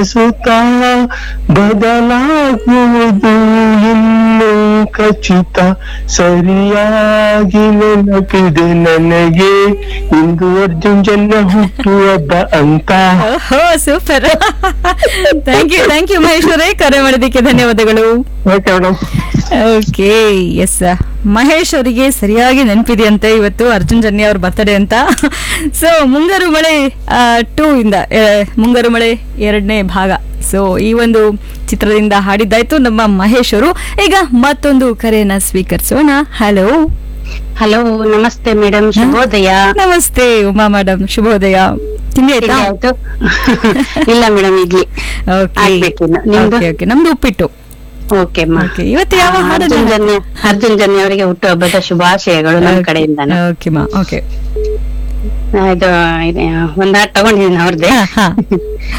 ಬಯಸುತ್ತಾ ಬದಲಾಗುವುದು ಇನ್ನು ಖಚಿತ ಸರಿಯಾಗಿ ನೆನಪಿದೆ ನನಗೆ ಇಂದು ಅರ್ಜುನ್ ಜನ್ಯ ಹುಟ್ಟುಹಬ್ಬ ಅಂತ ಓಹೋ super thank you thank you ಮಹೇಶ್ವರೇ ಕರೆ ಮಾಡಿದ್ದಕ್ಕೆ ಧನ್ಯವಾದಗಳು okay madam okay yes Mahesh ಅವರಿಗೆ ಸರಿಯಾಗಿ ನೆನಪಿದೆಯಂತೆ ಇವತ್ತು ಅರ್ಜುನ್ ಜನ್ಯ ಅವ್ರ ಬರ್ತಡೇ ಅಂತ ಸೊ ಮುಂಗಾರು ಮಳೆ ಟೂ ಇಂದ ಆ, ಮುಂಗಾರು ಮಳೆ ಎರಡನೇ ಭಾಗ ಸೊ ಈ ಒಂದು ಚಿತ್ರದಿಂದ ಹಾಡಿದ್ದಾಯ್ತು ನಮ್ಮ ಮಹೇಶ್ ಅವರು ಈಗ ಮತ್ತೊಂದು ಕರೆಯನ್ನ ಸ್ವೀಕರಿಸೋಣ ಹಲೋ ಹಲೋ ನಮಸ್ತೆ ಮೇಡಮ್ ಶುಭೋದಯ ನಮಸ್ತೆ ಉಮಾ ಮೇಡಮ್ ಶುಭೋದಯ ತಿಂಡಿ ಆಯ್ತಾ ತಿಂಡಿ ಆಯ್ತು ಇಲ್ಲ ಮೇಡಮ್ ಇಡ್ಲಿ ಓಕೆ ಆಗ್ಬೇಕಿನ್ನು. ನಿಮ್ದು? ಓಕೆ ಓಕೆ ನಮ್ದು ಉಪ್ಪಿಟ್ಟು ಓಕೆ ಅಮ್ಮ ಓಕೆ ಇವತ್ತು ಯಾವ ಆ, ಹಾಡನ್ನ ಅರ್ಜುನ್ ಜನ್ಯ ಅರ್ಜುನ್ ಜನ್ಯ ಅವರಿಗೆ ಹುಟ್ಟುಹಬ್ಬದ ಶುಭಾಶಯಗಳು ನಮ್ಮ ಕಡೆಯಿಂದ ಓಕೆ ಮಾ ಓಕೆ ಇದು ಇದು, ಒಂದ್ ಹಾಡ್ ತಗೊಂಡಿದ್ದೀನಿ ಅವ್ರದ್ದೇ ಹಾ ಹಾ